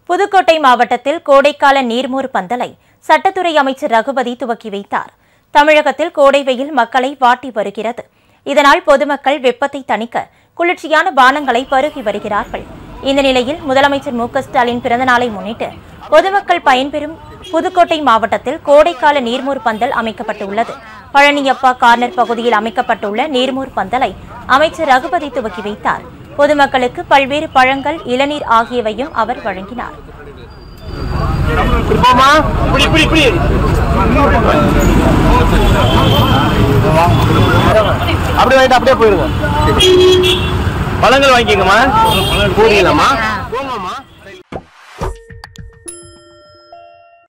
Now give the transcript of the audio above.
புதுக்கோட்டை மாவட்டத்தில் கோடைக்கால நீர்மோர் பந்தலை சட்டத்துறை அமைச்சர் ரகுபதி துவக்கி வைத்தார் தமிழகத்தில் கோடை வெயில் மக்களை வாட்டி வருகிறது இதனால் பொதுமக்கள் வெப்பத்தை தணிக்க குளிர்ச்சியான பானங்களை பருகி வருகிறார்கள் இந்த நிலையில் முதலமைச்சர் மு க ஸ்டாலின் பிறந்தநாளை முன்னிட்டு பொதுமக்கள் பயன்பெறும் புதுக்கோட்டை மாவட்டத்தில் கோடைக்கால நீர்மோர் பந்தல் அமைக்கப்பட்டுள்ளது பழனியப்பா கார்னர் பகுதியில் அமைக்கப்பட்டுள்ள நீர்மோர் பந்தலை அமைச்சர் ரகுபதி துவக்கி வைத்தார் பொதுமக்களுக்கு பல்வேறு பழங்கள் இளநீர் ஆகியவையும் அவர் வழங்கினார் போமா இப்படி இப்படி இப்படி அப்படியே வாங்கிட்டு அப்படியே போயிருங்க பழங்கள் வாங்கிக்கோங்கம்மா பூரிங்களாம்மா